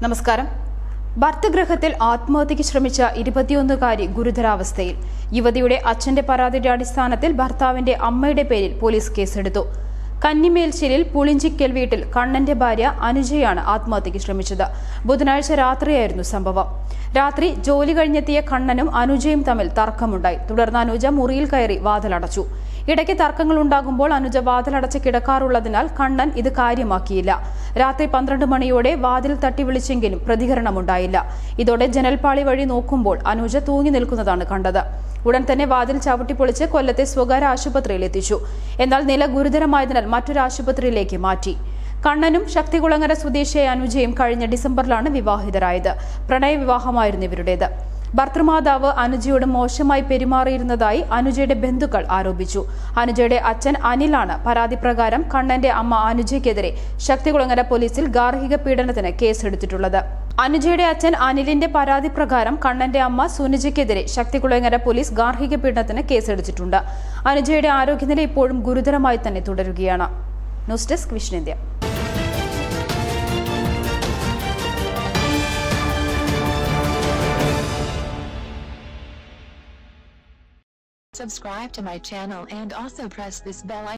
നമസ്കാരം ഭർത്തഗൃഹത്തിൽ ആത്മഹത്യയ്ക്ക് ശ്രമിച്ച ഇരുപത്തിയൊന്നുകാരി ഗുരുതരാവസ്ഥയിൽ യുവതിയുടെ അച്ഛന്റെ പരാതിയുടെ അടിസ്ഥാനത്തിൽ ഭർത്താവിന്റെ അമ്മയുടെ പേരിൽ പോലീസ് കേസെടുത്തു കന്നിമേൽശ്ശേരിയിൽ പുളിഞ്ചിക്കൽ വീട്ടിൽ കണ്ണന്റെ ഭാര്യ അനുജയാണ് ആത്മഹത്യയ്ക്ക് ശ്രമിച്ചത് ബുധനാഴ്ച രാത്രിയായിരുന്നു സംഭവം രാത്രി ജോലി കഴിഞ്ഞെത്തിയ കണ്ണനും അനുജയും തമ്മിൽ തർക്കമുണ്ടായി തുടർന്ന് അനുജ മുറിയിൽ കയറി വാതിലടച്ചു ഇടയ്ക്ക് തർക്കങ്ങൾ ഉണ്ടാകുമ്പോൾ അനുജ വാതിലടച്ച് കിടക്കാറുള്ളതിനാൽ കണ്ണൻ ഇത് കാര്യമാക്കിയില്ല രാത്രി പന്ത്രണ്ട് മണിയോടെ വാതിൽ തട്ടി വിളിച്ചെങ്കിലും പ്രതികരണമുണ്ടായില്ല ഇതോടെ ജനൽപ്പാളി വഴി നോക്കുമ്പോൾ അനുജ തൂങ്ങി നിൽക്കുന്നതാണ് കണ്ടത് ഉടൻ തന്നെ വാതിൽ ചവിട്ടിപ്പൊളിച്ച് കൊല്ലത്തെ സ്വകാര്യ ആശുപത്രിയിൽ എത്തിച്ചു എന്നാൽ നില ഗുരുതരമായതിനാൽ മറ്റൊരു ആശുപത്രിയിലേക്ക് മാറ്റി കണ്ണനും ശക്തികുളങ്ങര സ്വദേശിയായ അനുജയും കഴിഞ്ഞ ഡിസംബറിലാണ് വിവാഹിതരായത് പ്രണയവിവാഹമായിരുന്നു ഇവരുടേത് ഭർത്തൃമാതാവ് അനുജയോട് മോശമായി പെരുമാറിയിരുന്നതായി അനുജയുടെ ബന്ധുക്കൾ ആരോപിച്ചു അനുജയുടെ അച്ഛൻ അനിലാണ് പരാതി പ്രകാരം കണ്ണന്റെ അമ്മ അനുജയ്ക്കെതിരെ ശക്തികുളങ്ങര പോലീസിൽ ഗാർഹിക പീഡനത്തിന് കേസെടുത്തിട്ടുള്ളത് അനുജയുടെ അച്ഛൻ അനിലിന്റെ പരാതി പ്രകാരം കണ്ണന്റെ അമ്മ സുനിജയ്ക്കെതിരെ ശക്തികുളങ്ങര പോലീസ് ഗാർഹിക പീഡനത്തിന് കേസെടുത്തിട്ടുണ്ട് അനുജയുടെ ആരോഗ്യനില ഇപ്പോഴും ഗുരുതരമായി തന്നെ തുടരുകയാണ് news desk Vishnu India Subscribe to my channel and also press this bell icon.